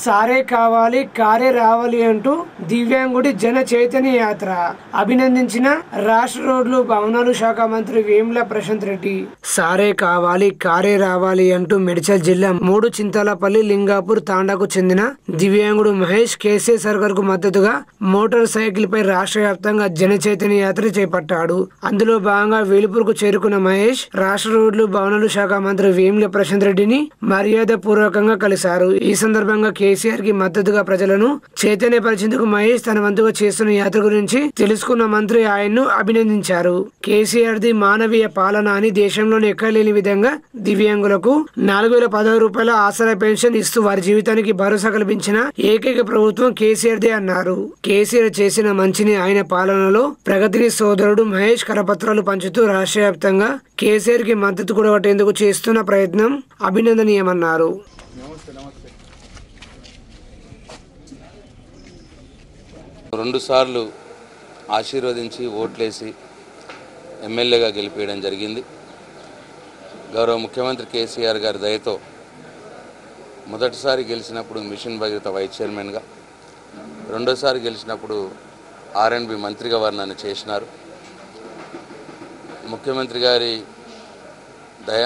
సారే కావాలి కారే రావాలి అంటూ దివ్యాంగుడి జన చైతన్య యాత్ర అభినందించిన రాష్ట్ర రోడ్లు భవనాలు శాఖ మంత్రి వేముల ప్రశాంత్ రెడ్డి సారే కావాలి కారే రావాలి అంటూ మెడిచల్ జిల్లా మూడు చింతలపల్లి లింగాపూర్ తాండాకు చెందిన దివ్యాంగుడు మహేష్ కేసీ సర్కార్ కు మద్దతుగా మోటార్ సైకిల్ పై రాష్ట్ర వ్యాప్తంగా జన చైతన్య యాత్ర చేపట్టాడు అందులో భాగంగా వేలుపూర్కు చేరుకున్న మహేష్ రాష్ట్ర రోడ్లు భవనాలు శాఖ మంత్రి వేముల ప్రశాంత్ రెడ్డిని మర్యాద పూర్వకంగా కలిశారు ఈ సందర్భంగా కేసీఆర్ కి మద్దతుగా ప్రజలను చైతన్యపరిచేందుకు మహేష్ తన వంతుగా చేస్తున్న యాత్ర గురించి తెలుసుకున్న మంత్రి ఆయన్ను అభినందించారు కేసీఆర్ ది మానవీయ పాలన అని దేశంలోని ఎక్కలేని విధంగా దివ్యాంగులకు నాలుగు వేల పదహారు రూపాయల ఆసరా పెన్షన్ ఇస్తూ వారి జీవితానికి భరోసా కల్పించిన ఏకైక ప్రభుత్వం కేసీఆర్ దే అన్నారు కేసీఆర్ చేసిన మంచిని ఆయన పాలనలో ప్రగతిని సోదరుడు మహేష్ కరపత్రాలు పంచుతూ రాష్ట్ర వ్యాప్తంగా కేసీఆర్ కి మద్దతు కూడగట్టేందుకు చేస్తున్న ప్రయత్నం అభినందనీయమన్నారు రెండుసార్లు ఆశీర్వదించి ఓట్లేసి ఎమ్మెల్యేగా గెలిపేయడం జరిగింది గౌరవ ముఖ్యమంత్రి కేసీఆర్ గారి దయతో మొదటిసారి గెలిచినప్పుడు మిషన్ భగీరథ వైస్ చైర్మన్గా రెండోసారి గెలిచినప్పుడు ఆర్ఎండ్బి మంత్రిగా వారు నన్ను చేసినారు ముఖ్యమంత్రి గారి దయ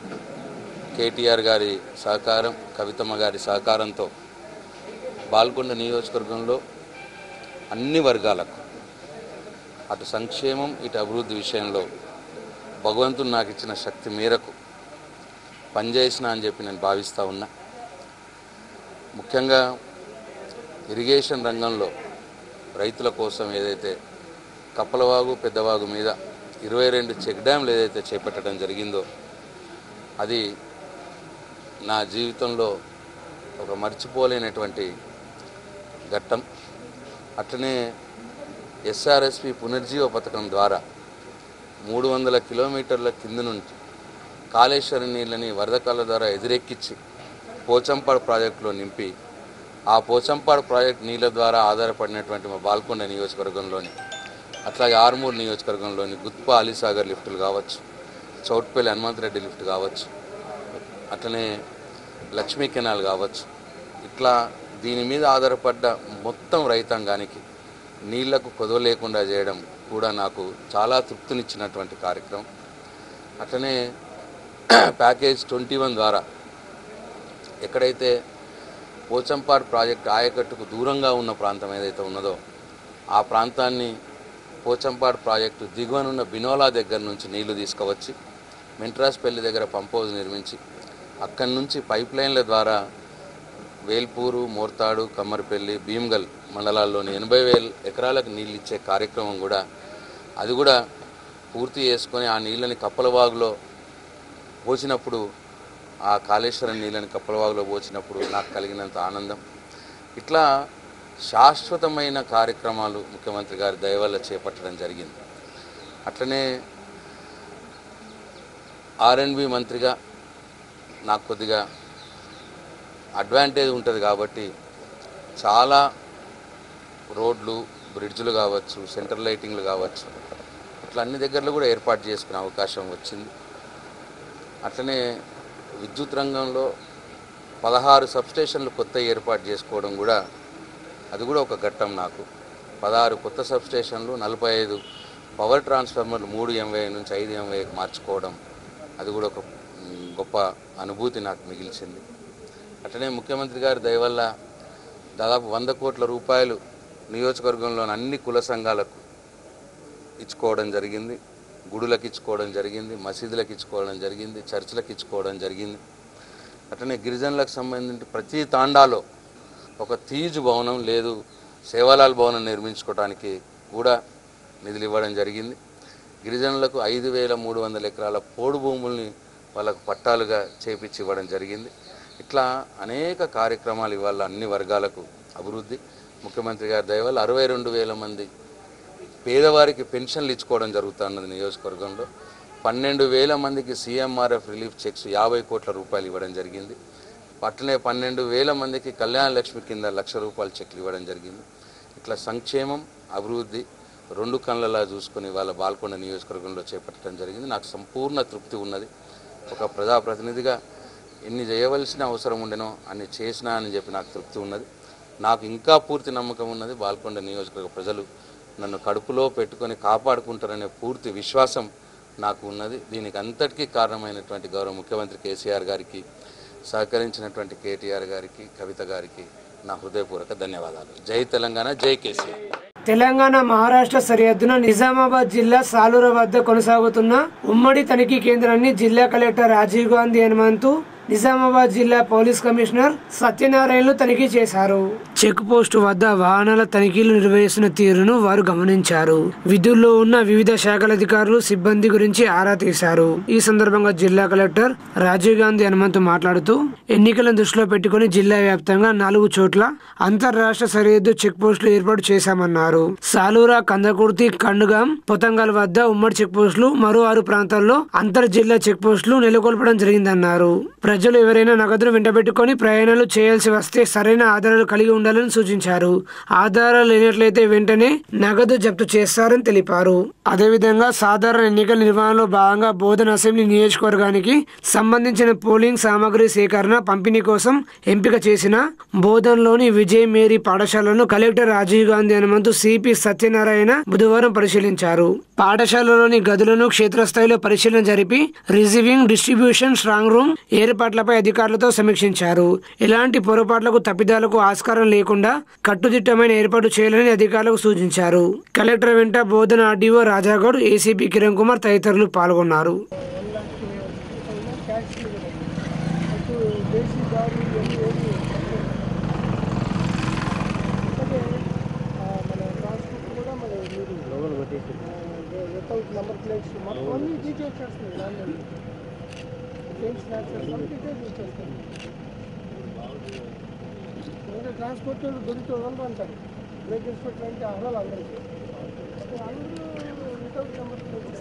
కేటీఆర్ గారి సహకారం కవితమ్మ గారి సహకారంతో బాల్కొండ నియోజకవర్గంలో అన్ని వర్గాలకు అటు సంక్షేమం ఇటు అభివృద్ధి విషయంలో భగవంతుడు నాకు ఇచ్చిన శక్తి మేరకు పనిచేసిన అని చెప్పి నేను భావిస్తూ ఉన్నా ముఖ్యంగా ఇరిగేషన్ రంగంలో రైతుల కోసం ఏదైతే కప్పలవాగు పెద్దవాగు మీద ఇరవై రెండు చెక్ డ్యామ్లు ఏదైతే చేపట్టడం జరిగిందో అది నా జీవితంలో ఒక మర్చిపోలేనటువంటి ఘట్టం అట్లనే ఎస్ఆర్ఎస్పి పునర్జీవ పథకం ద్వారా మూడు వందల కిలోమీటర్ల కింద నుంచి కాళేశ్వరం నీళ్ళని వరద కాళ్ళ ద్వారా ఎదురెక్కించి పోచంపాడు ప్రాజెక్టులో నింపి ఆ పోచంపాడు ప్రాజెక్ట్ నీళ్ళ ద్వారా ఆధారపడినటువంటి మా బాల్కొండ నియోజకవర్గంలోని అట్లాగే ఆర్మూర్ నియోజకవర్గంలోని గుత్ప అలీసాగర్ లిఫ్టులు కావచ్చు చౌట్పల్లి హనుమంతరెడ్డి లిఫ్ట్ కావచ్చు అట్లనే లక్ష్మీ కెనాల్ కావచ్చు ఇట్లా దీని మీద ఆధారపడ్డ మొత్తం రైతాంగానికి నీళ్లకు కొదవ లేకుండా చేయడం కూడా నాకు చాలా తృప్తినిచ్చినటువంటి కార్యక్రమం అట్లనే ప్యాకేజ్ ట్వంటీ వన్ ద్వారా ఎక్కడైతే పోచంపాడు ప్రాజెక్ట్ ఆయకట్టుకు దూరంగా ఉన్న ప్రాంతం ఏదైతే ఉన్నదో ఆ ప్రాంతాన్ని పోచంపాడు ప్రాజెక్టు దిగువనున్న బినోలా దగ్గర నుంచి నీళ్లు తీసుకువచ్చి మెంట్రాస్పల్లి దగ్గర పంప్ హౌస్ నిర్మించి అక్కడి నుంచి పైప్ లైన్ల ద్వారా వేల్పూరు మోర్తాడు కమ్మరిపల్లి భీమ్గల్ మండలాల్లోని ఎనభై వేల ఎకరాలకు నీళ్ళు ఇచ్చే కార్యక్రమం కూడా అది కూడా పూర్తి చేసుకొని ఆ నీళ్ళని కప్పలవాగులో పోసినప్పుడు ఆ కాళేశ్వరం నీళ్ళని కప్పలవాగులో పోసినప్పుడు నాకు కలిగినంత ఆనందం ఇట్లా శాశ్వతమైన కార్యక్రమాలు ముఖ్యమంత్రి గారి దయ వల్ల చేపట్టడం జరిగింది అట్లనే ఆర్ఎన్బి మంత్రిగా నాకు కొద్దిగా అడ్వాంటేజ్ ఉంటుంది కాబట్టి చాలా రోడ్లు బ్రిడ్జ్లు కావచ్చు సెంటర్ లైటింగ్లు కావచ్చు ఇట్లా అన్ని దగ్గరలో కూడా ఏర్పాటు చేసుకునే అవకాశం వచ్చింది అట్లనే విద్యుత్ రంగంలో పదహారు సబ్స్టేషన్లు కొత్త ఏర్పాటు చేసుకోవడం కూడా అది కూడా ఒక ఘట్టం నాకు పదహారు కొత్త సబ్స్టేషన్లు నలభై ఐదు పవర్ ట్రాన్స్ఫార్మర్లు మూడు ఎంవై నుంచి ఐదు ఎంవైకి మార్చుకోవడం అది కూడా ఒక మ్, గొప్ప అనుభూతి నాకు మిగిల్చింది అట్లనే ముఖ్యమంత్రి గారి దయ వల్ల దాదాపు వంద కోట్ల రూపాయలు నియోజకవర్గంలోని అన్ని కుల సంఘాలకు ఇచ్చుకోవడం జరిగింది గుడులకు ఇచ్చుకోవడం జరిగింది మసీదులకు ఇచ్చుకోవడం జరిగింది చర్చిలకు ఇచ్చుకోవడం జరిగింది అట్లనే గిరిజనులకు సంబంధించి ప్రతి తాండాలో ఒక తీజు భవనం లేదు సేవాలాల్ భవనం నిర్మించుకోవడానికి కూడా నిధులు ఇవ్వడం జరిగింది గిరిజనులకు ఐదు వేల మూడు వందల ఎకరాల పోడు భూముల్ని వాళ్ళకు పట్టాలుగా చేపించి ఇవ్వడం జరిగింది ఇట్లా అనేక కార్యక్రమాలు ఇవాళ అన్ని వర్గాలకు అభివృద్ధి ముఖ్యమంత్రి గారి దయ వల్ల అరవై రెండు వేల మంది పేదవారికి పెన్షన్లు ఇచ్చుకోవడం జరుగుతున్నది నియోజకవర్గంలో పన్నెండు వేల మందికి సీఎంఆర్ఎఫ్ రిలీఫ్ చెక్స్ యాభై కోట్ల రూపాయలు ఇవ్వడం జరిగింది అట్లనే పన్నెండు వేల మందికి కళ్యాణ లక్ష్మి కింద లక్ష రూపాయల చెక్లు ఇవ్వడం జరిగింది ఇట్లా సంక్షేమం అభివృద్ధి రెండు కళ్ళలా చూసుకొని వాళ్ళ బాల్కొండ నియోజకవర్గంలో చేపట్టడం జరిగింది నాకు సంపూర్ణ తృప్తి ఉన్నది ఒక ప్రజాప్రతినిధిగా ఎన్ని చేయవలసిన అవసరం ఉండెనో అన్ని చేసినా అని చెప్పి నాకు తృప్తి ఉన్నది నాకు ఇంకా పూర్తి నమ్మకం ఉన్నది బాల్కొండ నియోజకవర్గ ప్రజలు నన్ను కడుపులో పెట్టుకొని కాపాడుకుంటారనే పూర్తి విశ్వాసం నాకు ఉన్నది దీనికి అంతటికీ కారణమైనటువంటి గౌరవ ముఖ్యమంత్రి కేసీఆర్ గారికి సహకరించినటువంటి కేటీఆర్ గారికి కవిత గారికి నా హృదయపూర్వక ధన్యవాదాలు జై తెలంగాణ జై కేసీఆర్ తెలంగాణ మహారాష్ట్ర సరిహద్దున నిజామాబాద్ జిల్లా సాలూర వద్ద కొనసాగుతున్న ఉమ్మడి తనిఖీ కేంద్రాన్ని జిల్లా కలెక్టర్ రాజీవ్ గాంధీ హనుమంతు నిజామాబాద్ జిల్లా పోలీస్ కమిషనర్ సత్యనారాయణలు తనిఖీ చేశారు చెక్ పోస్ట్ వద్ద వాహనాల తనిఖీలు నిర్వహిస్తున్న తీరును వారు గమనించారు విధుల్లో ఉన్న వివిధ శాఖల అధికారులు సిబ్బంది గురించి ఆరా తీశారు ఈ సందర్భంగా జిల్లా కలెక్టర్ రాజీవ్ గాంధీ హనుమంతు మాట్లాడుతూ ఎన్నికలను దృష్టిలో పెట్టుకుని జిల్లా వ్యాప్తంగా నాలుగు చోట్ల అంతర్రాష్ట్ర సరిహద్దు చెక్ పోస్టులు ఏర్పాటు చేశామన్నారు సాలూరా కందకుర్తి కండుగాం పొతంగల్ వద్ద ఉమ్మడి చెక్ పోస్టులు మరో ఆరు ప్రాంతాల్లో అంతర్ జిల్లా చెక్ పోస్టులు నెలకొల్పడం జరిగిందన్నారు ప్రజలు ఎవరైనా నగదును వెంటబెట్టుకొని ప్రయాణాలు చేయాల్సి వస్తే సరైన ఆధారాలు కలిగి ఉండాలని సూచించారు ఆధారాలు లేనట్లయితే వెంటనే నగదు జప్తు చేస్తారని తెలిపారు అదేవిధంగా సాధారణ ఎన్నికల నిర్వహణలో భాగంగా బోధన అసెంబ్లీ నియోజకవర్గానికి సంబంధించిన పోలింగ్ సామాగ్రి సేకరణ పంపిణీ కోసం ఎంపిక చేసిన బోధనలోని విజయ్ మేరీ పాఠశాలను కలెక్టర్ రాజీవ్ గాంధీ హనుమంతు సిపి సత్యనారాయణ బుధవారం పరిశీలించారు పాఠశాలలోని గదులను క్షేత్రస్థాయిలో పరిశీలన జరిపి రిసీవింగ్ డిస్ట్రిబ్యూషన్ స్ట్రాంగ్ రూమ్ ఏర్పాట్లపై అధికారులతో సమీక్షించారు ఎలాంటి పొరపాట్లకు తప్పిదాలకు ఆస్కారం లేకుండా కట్టుదిట్టమైన ఏర్పాటు చేయాలని అధికారులకు సూచించారు కలెక్టర్ వెంట బోధన ఆర్డీఓ రాజాగౌడ్ ఏసీపీ కిరణ్ కుమార్ తదితరులు పాల్గొన్నారు నెంబర్ ప్లేట్స్ మొత్తం అన్ని డీటెయిల్స్ వస్తుంది దానిలో గేమ్స్ మ్యాచెస్ అన్ని డీటెయిల్స్ వచ్చేస్తాయి ఇంకా ట్రాన్స్పోర్ట్ దొరికి వదలరు అంటారు బ్రేక్ ఇన్స్పెక్టర్ అంటే అర్హలు అందరికీ అందరూ వితౌట్ నెంబర్ ప్లేట్స్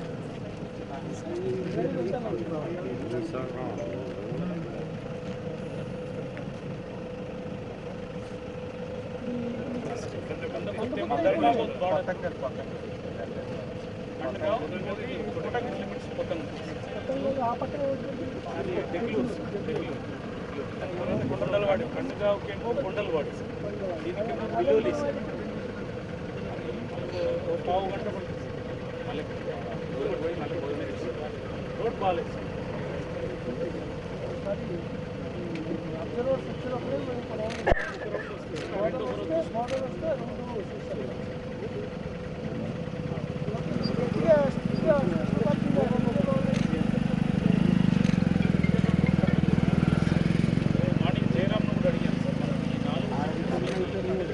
ఆ పక్కన కొండలవాడి పండుగకేమో కొండలవాడి దీనికి బిలోలి ఓ పావు గంట పడుతుంది మళ్ళీ దూరం పోయి మళ్ళీ భోజనం చేసి రోడ్ బాగాలేదు అబ్జర్వర్స్ వచ్చినప్పుడే మనం మోడల్ వస్తే మోడల్ వస్తే రెండు చూస్తారు గట్టిగా గట్టిగా మార్నింగ్ జయరామ్ కూడా అడిగాను సార్ మనం ఈ నాలుగు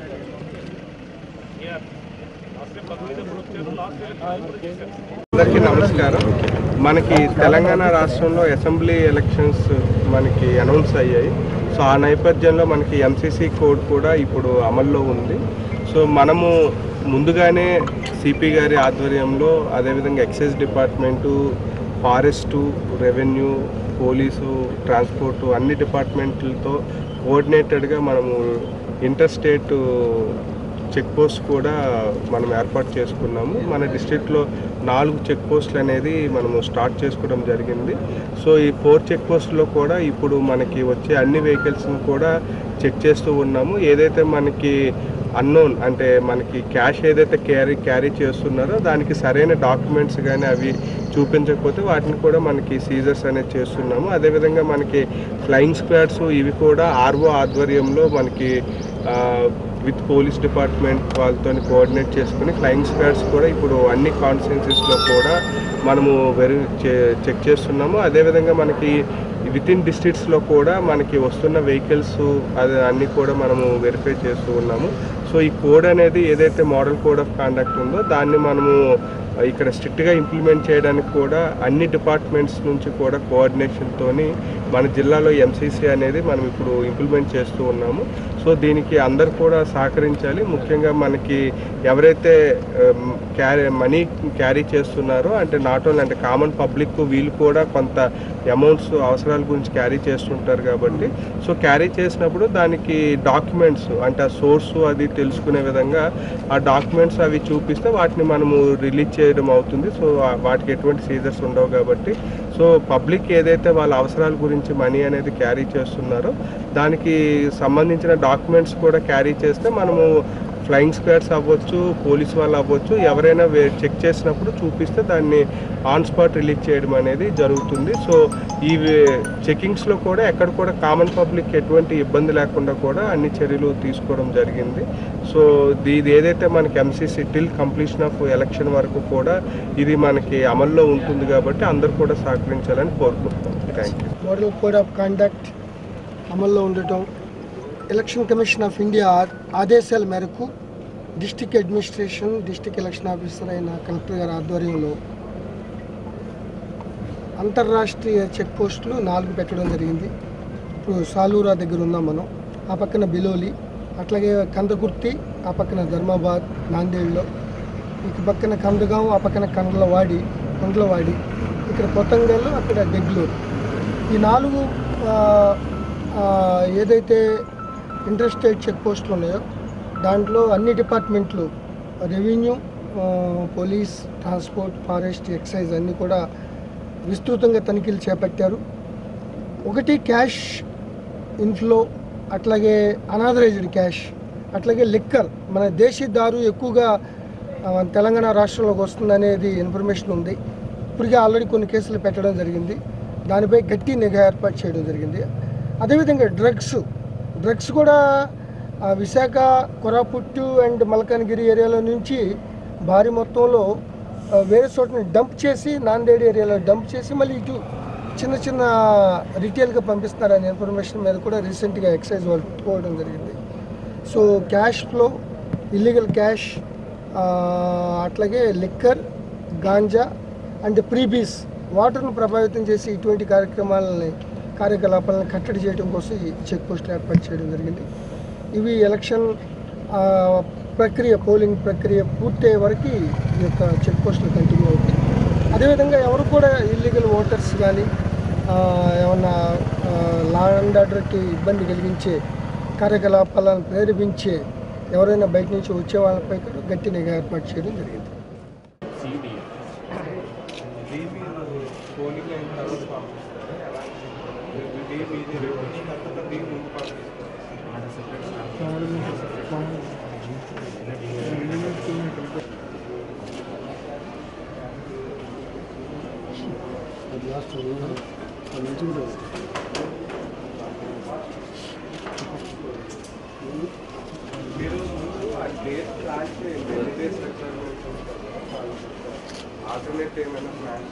Yeah. లాస్ట్ టైం పదహైదు ఎప్పుడు వచ్చారు లాస్ట్ టైం కూడా చేశారు అందరికీ నమస్కారం మనకి తెలంగాణ రాష్ట్రంలో అసెంబ్లీ ఎలక్షన్స్ మనకి అనౌన్స్ అయ్యాయి సో ఆ నేపథ్యంలో మనకి ఎంసీసీ కోడ్ కూడా ఇప్పుడు అమల్లో ఉంది సో మనము ముందుగానే సిపి గారి ఆధ్వర్యంలో అదేవిధంగా excise department forest revenue police transport అన్ని డిపార్ట్మెంట్లతో కోఆర్డినేటెడ్గా మనము ఇంటర్ స్టేట్ చెక్ పోస్ట్ కూడా మనం ఏర్పాటు చేసుకున్నాము మన డిస్ట్రిక్ట్లో నాలుగు చెక్ పోస్టులు అనేది మనము స్టార్ట్ చేసుకోవడం జరిగింది సో ఈ ఫోర్ చెక్ పోస్టులో కూడా ఇప్పుడు మనకి వచ్చే అన్ని వెహికల్స్ని కూడా చెక్ చేస్తూ ఉన్నాము ఏదైతే మనకి అన్నోన్ అంటే మనకి క్యాష్ ఏదైతే క్యారీ క్యారీ చేస్తున్నారో దానికి సరైన డాక్యుమెంట్స్ కానీ అవి చూపించకపోతే వాటిని కూడా మనకి సీజర్స్ అనేది చేస్తున్నాము అదేవిధంగా మనకి ఫ్లయింగ్ స్క్వాడ్స్ ఇవి కూడా ఆర్ఓ ఆధ్వర్యంలో మనకి విత్ పోలీస్ డిపార్ట్మెంట్ వాళ్ళతో కోఆర్డినేట్ చేసుకుని ఫ్లయింగ్ స్క్వాడ్స్ కూడా ఇప్పుడు అన్ని కాన్స్టిట్యున్సీస్లో కూడా మనము వెరి చెక్ చేస్తున్నాము అదేవిధంగా మనకి విత్ ఇన్ డిస్ట్రిక్ట్స్లో కూడా మనకి వస్తున్న వెహికల్స్ అది అన్నీ కూడా మనము వెరిఫై చేస్తూ ఉన్నాము సో ఈ కోడ్ అనేది ఏదైతే మోడల్ కోడ్ ఆఫ్ కాండక్ట్ ఉందో దాన్ని మనము ఇక్కడ స్ట్రిక్ట్గా ఇంప్లిమెంట్ చేయడానికి కూడా అన్ని డిపార్ట్మెంట్స్ నుంచి కూడా కోఆర్డినేషన్తోని మన జిల్లాలో ఎంసీసీ అనేది మనం ఇప్పుడు ఇంప్లిమెంట్ చేస్తూ ఉన్నాము సో దీనికి అందరు కూడా సహకరించాలి ముఖ్యంగా మనకి ఎవరైతే క్యారీ మనీ క్యారీ చేస్తున్నారో అంటే నాట్ ఓన్లీ అంటే కామన్ పబ్లిక్ వీళ్ళు కూడా కొంత అమౌంట్స్ అవసరాల గురించి క్యారీ చేస్తుంటారు కాబట్టి సో క్యారీ చేసినప్పుడు దానికి డాక్యుమెంట్స్ అంటే ఆ సోర్స్ అది తెలుసుకునే విధంగా ఆ డాక్యుమెంట్స్ అవి చూపిస్తే వాటిని మనము రిలీజ్ చేయడం అవుతుంది సో ఆ- వాటికి ఎటువంటి సీజర్స్ ఉండవు కాబట్టి సో పబ్లిక్ ఏదైతే వాళ్ళ అవసరాల గురించి మనీ అనేది క్యారీ చేస్తున్నారో దానికి సంబంధించిన డాక్యుమెంట్స్ కూడా క్యారీ చేస్తే మనము ఫ్లయింగ్ స్క్వాడ్స్ అవ్వచ్చు పోలీస్ వాళ్ళు అవ్వచ్చు ఎవరైనా వే- చెక్ చేసినప్పుడు చూపిస్తే దాన్ని ఆన్ స్పాట్ రిలీజ్ చేయడం అనేది జరుగుతుంది సో ఈ వే- చెకింగ్స్లో కూడా ఎక్కడ కూడా కామన్ పబ్లిక్ ఎటువంటి ఇబ్బంది లేకుండా కూడా అన్ని చర్యలు తీసుకోవడం జరిగింది సో ఇది ఇది ఏదైతే మనకి MCC till completion of election వరకు కూడా ఇది మనకి అమల్లో ఉంటుంది కాబట్టి అందరూ కూడా సహకరించాలని కోరుకుంటున్నాం thank you model code of conduct అమల్లో ఉండటం ఎలక్షన్ కమిషన్ ఆఫ్ ఇండియా ఆ- ఆదేశాల మేరకు district administration district election officer అయిన కలెక్టర్ గారి ఆధ్వర్యంలో అంతర్రాష్ట్రీయ చెక్ పోస్టులు నాలుగు పెట్టడం జరిగింది ఇప్పుడు సాలూరా దగ్గర ఉన్నాం మనం ఆ పక్కన బిలోలి అట్లాగే కందకుర్తి ఆ పక్కన ధర్మాబాద్ నాందేడ్లో ఇక పక్కన కందగాం ఆ పక్కన కండ్లవాడి కండ్లవాడి ఇక్కడ కొత్తంగల్ అక్కడ బెంగళూరు ఈ నాలుగు ఆ, ఆ, ఏదైతే ఇంటర్ స్టేట్ చెక్ పోస్టులు ఉన్నాయో దాంట్లో అన్ని డిపార్ట్మెంట్లు రెవెన్యూ ఆ, పోలీస్ ట్రాన్స్పోర్ట్ ఫారెస్ట్ ఎక్సైజ్ అన్నీ కూడా విస్తృతంగా తనిఖీలు చేపట్టారు ఒకటి క్యాష్ ఇన్ఫ్లో అట్లాగే అనాథరైజ్డ్ క్యాష్ అట్లాగే లిక్కర్ మన దేశీ దారు ఎక్కువగా ఆ, తెలంగాణ రాష్ట్రంలోకి వస్తుందనేది ఇన్ఫర్మేషన్ ఉంది ఇప్పటికే ఆల్రెడీ కొన్ని కేసులు పెట్టడం జరిగింది దానిపై గట్టి నిఘా ఏర్పాటు చేయడం జరిగింది అదేవిధంగా డ్రగ్స్ డ్రగ్స్ కూడా ఆ, విశాఖ కొరాపుట్టు అండ్ మల్కాన్గిరి ఏరియాలో నుంచి భారీ మొత్తంలో ఆ, వేరే చోటని డంప్ చేసి నాందేడ్ ఏరియాలో డంప్ చేసి మళ్ళీ ఇటు చిన్న చిన్న రిటైల్గా పంపిస్తున్నారనే ఇన్ఫర్మేషన్ మీద కూడా రీసెంట్గా ఎక్సైజ్ వాళ్ళు పట్టుకోవడం జరిగింది so cash flow illegal cash అట్లాగే లిక్కర్ గాంజా అండ్ ప్రీబీస్ వాటర్ను ప్రభావితం చేసి ఇటువంటి కార్యక్రమాలని కార్యకలాపాలను కట్టడి చేయడం కోసం ఈ చెక్ పోస్టులు ఏర్పాటు చేయడం జరిగింది ఇవి ఎలక్షన్ ఆ, ప్రక్రియ పోలింగ్ ప్రక్రియ పూర్తయ్యే వరకు ఈ యొక్క చెక్ పోస్టులు కంటిన్యూ అవుతాయి అదేవిధంగా ఎవరు కూడా ఇల్లీగల్ ఓటర్స్ కానీ ఏమన్నా లా అండ్ ఆర్డర్కి ఇబ్బంది కలిగించే కార్యకలాపాలను ప్రేరేపించే ఎవరైనా బయట నుంచి వచ్చే వాళ్ళపై కూడా గట్టి నిఘా ఏర్పాటు చేయడం జరిగింది ఆల్టర్నేట్ ఏమైనా ప్లాన్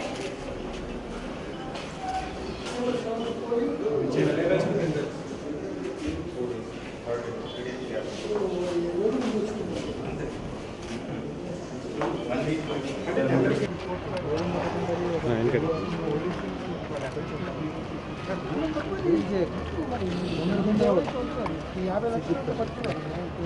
యాభై లక్షలు పట్టుకున్నారు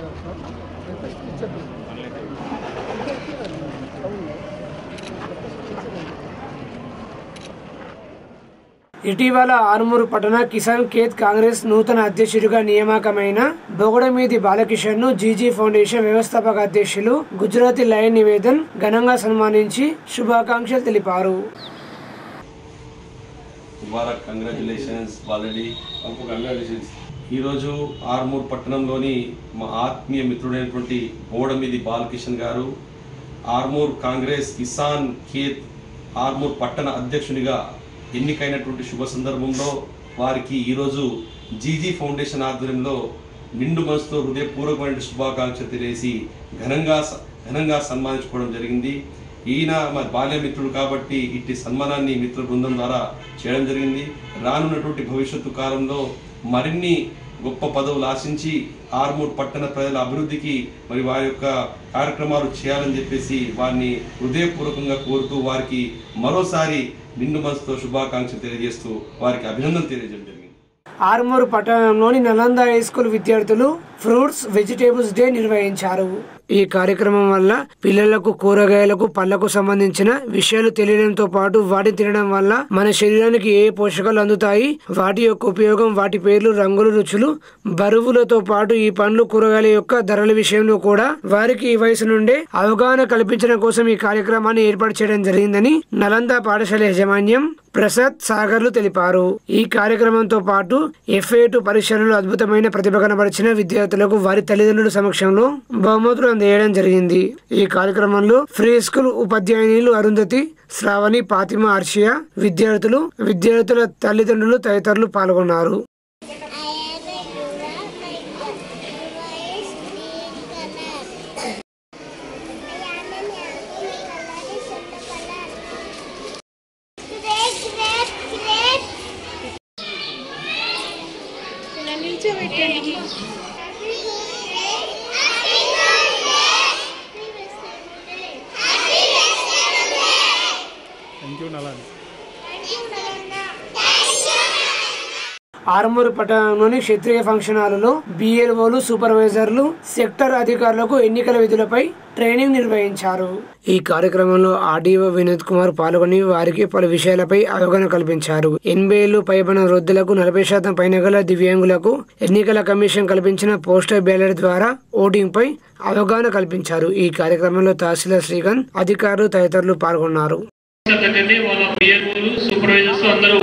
ఇటీవల ఆరుమూరు పట్టణ కిసాన్ ఖేత్ కాంగ్రెస్ నూతన అధ్యక్షుడిగా నియామకమైన బొగడమీది బాలకిషన్ ను జీజీ ఫౌండేషన్ వ్యవస్థాపక అధ్యక్షులు గుజరాతీ లయన్ నివేదన్ ఘనంగా సన్మానించి శుభాకాంక్షలు తెలిపారు ముబారక్ కంగ్రాచులేషన్స్ బాలడి అంకు కంగ్రాచులేషన్స్ ఈరోజు ఆర్మూర్ పట్టణంలోని మా ఆత్మీయ మిత్రుడైనటువంటి బోడమిది బాలకిషన్ గారు ఆర్మూర్ కాంగ్రెస్ కిసాన్ ఖేత్ ఆర్మూర్ పట్టణ అధ్యక్షునిగా ఎన్నికైనటువంటి శుభ సందర్భంలో వారికి ఈరోజు జీజీ ఫౌండేషన్ ఆధ్వర్యంలో నిండు మనసుతో హృదయపూర్వకమైన శుభాకాంక్షలు తెలియజేసి ఘనంగా స- ఘనంగా సన్మానించుకోవడం జరిగింది ఈయన మా బాల్యమిత్రుడు కాబట్టి ఇట్టి సన్మానాన్ని మిత్ర బృందం ద్వారా చేయడం జరిగింది రానున్నటువంటి భవిష్యత్తు కాలంలో మరిన్ని గొప్ప పదవులు ఆశించి ఆర్మూర్ పట్టణ ప్రజల అభివృద్ధికి మరి వారి యొక్క కార్యక్రమాలు చేయాలని చెప్పేసి వారిని హృదయపూర్వకంగా కోరుతూ వారికి మరోసారి నిండు మనసుతో శుభాకాంక్షలు తెలియజేస్తూ వారికి అభినందన తెలియజేయడం జరిగింది ఆర్మూరు పట్టణంలోని నలంద హై స్కూల్ విద్యార్థులు ఫ్రూట్స్ వెజిటేబుల్స్ డే నిర్వహించారు ఈ కార్యక్రమం వల్ల పిల్లలకు కూరగాయలకు పళ్లకు సంబంధించిన విషయాలు తెలియడంతో పాటు వాటిని తినడం వల్ల మన శరీరానికి ఏ పోషకాలు అందుతాయి వాటి యొక్క ఉపయోగం వాటి పేర్లు రంగులు రుచులు బరువులతో పాటు ఈ పండ్లు కూరగాయల యొక్క ధరల విషయంలో కూడా వారికి ఈ వయసు నుండే అవగాహన కల్పించడం కోసం ఈ కార్యక్రమాన్ని ఏర్పాటు చేయడం జరిగిందని నలంద పాఠశాల యాజమాన్యం ప్రసాద్ సాగర్లు తెలిపారు ఈ కార్యక్రమంతో పాటు ఎఫ్ఏ టూ పరీక్షలలో అద్భుతమైన ప్రతిభ కనబరిచిన విద్యార్థులకు వారి తల్లిదండ్రుల సమక్షంలో బహుమతులు అందజేయడం జరిగింది ఈ కార్యక్రమంలో ఫ్రీ స్కూల్ ఉపాధ్యాయునిలు అరుంధతి శ్రావణి పాతిమ అర్షియా విద్యార్థులు విద్యార్థుల తల్లిదండ్రులు తదితరులు పాల్గొన్నారు థ్యాంక్ యూ నలాని ఆరుమూరు పట్టణంలోని క్షత్రియ ఫంక్షన్ హాలులో బిఎల్ఓలు సూపర్వైజర్లు సెక్టర్ అధికారులకు ఎన్నికల విధులపై ట్రైనింగ్ నిర్వహించారు ఈ కార్యక్రమంలో ఆర్డీఓ వినోద్ కుమార్ పాల్గొని వారికి పలు విషయాలపై అవగాహన కల్పించారు ఎనభైలు పైబడిన వృద్ధులకు నలభై శాతం పైన గల దివ్యాంగులకు ఎన్నికల కమిషన్ కల్పించిన పోస్టర్ బ్యాలెట్ ద్వారా ఓటింగ్ పై అవగాహన కల్పించారు ఈ కార్యక్రమంలో తహసీల్దార్ శ్రీకాంత్ అధికారులు తదితరులు పాల్గొన్నారు దగ్గరనే వాళ్ళ పిఎల్ఓలు సూపర్వైజర్స్ అందరూ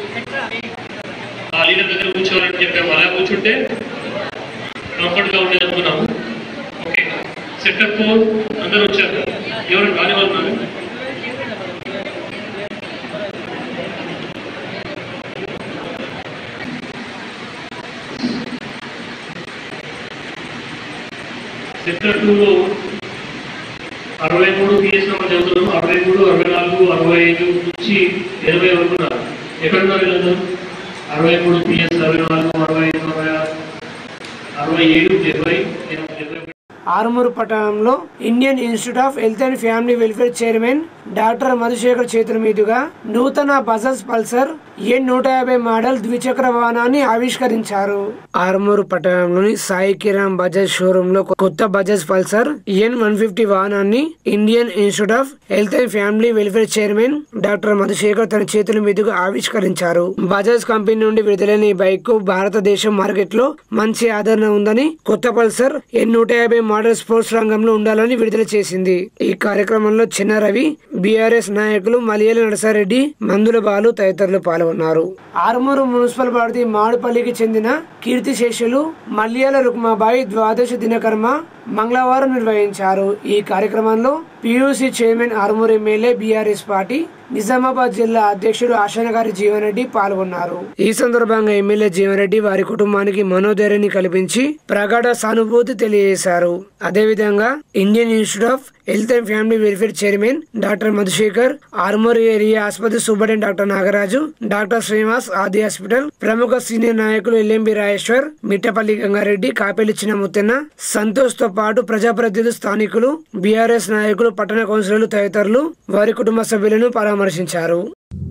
ఆ లీడర్ దగ్గర కూర్చోవాలని చెప్పాము అలా కూర్చుంటే కంఫర్ట్గా ఉండేది అనుకున్నాము ఓకే సెక్టర్ ఫోర్ అందరూ వచ్చారు ఎవరు కాని వాళ్ళు ఉన్నారు? సెక్టర్ టూలో అరవై మూడు పిఎస్ నెంబర్ చదువుతున్నాం అరవై మూడు అరవై నాలుగు అరవై ఐదు నుంచి ఎనభై వరకు ఉన్నారు ఎక్కడ ఉన్నారు వీళ్ళందరూ అరవై మూడు పిఎస్ అరవై నాలుగు అరవై ఐదు అరవై ఆరు అరవై ఏడు డెబ్బై ఎనభై డెబ్బై ఒకటి. ఆరుమూరు పట్టణంలో Indian institute of health and family welfare chairman doctor Madhusekhar చేతుల మీదుగా నూతన బజాజ్ పల్సర్ ఎన్ నూట యాభై మోడల్ ద్విచక్ర వాహనాన్ని ఆవిష్కరించారు ఆరుమూరు పట్టణంలోని సాయి కిరామ్ బజాజ్ షోరూమ్ లో కొత్త Bajaj Pulsar N one fifty వాహనాన్ని Indian institute of health and family welfare chairman doctor Madhusekhar తన చేతుల మీదుగా ఆవిష్కరించారు బజాజ్ కంపెనీ నుండి విడుదలైన ఈ బైక్ కు భారతదేశం మార్కెట్ లో మంచి ఆదరణ ఉందని కొత్త పల్సర్ ఎన్ నూట యాభై మోడల్ స్పోర్ట్స్ రంగంలో ఉండాలని విడుదల చేసింది ఈ కార్యక్రమంలో చిన్న రవి బీఆర్ఎస్ నాయకులు మలియల నరసారెడ్డి మందుల బాలు తదితరులు పాల్గొన్నారు ఆరుమూరు మున్సిపల్ పరిధి మాడుపల్లికి చెందిన కీర్తిశేషులు మల్యాల రుక్మాబాయి ద్వాదశ దినకర్మ మంగళవారం నిర్వహించారు ఈ కార్యక్రమంలో PUC chairman Armoor MLA BRS party Nizamabad జిల్లా అధ్యక్షుడు ఆశనగారి జీవన్రెడ్డి పాల్గొన్నారు ఈ సందర్భంగా ఎమ్మెల్యే జీవన్రెడ్డి వారి కుటుంబానికి మనోధైర్యాన్ని కల్పించి ప్రగాఢ సానుభూతి తెలియజేశారు అదేవిధంగా Indian institute of health and family welfare chairman doctor Madhusekhar Armoor area ఆసుపత్రి superintendent doctor Nagaraju doctor Srinivas Adi hospital ప్రముఖ సీనియర్ నాయకులు ఎల్ఎంబి రాజేశ్వర్ మిట్టపల్లి గంగారెడ్డి కాపేలి చిన్న ముత్తెన్న సంతోష్ తో పాటు ప్రజాప్రతినిధులు స్థానికులు బీఆర్ఎస్ నాయకులు పట్టణ కౌన్సిలర్లు తదితరులు వారి కుటుంబ సభ్యులను పరామర్శించారు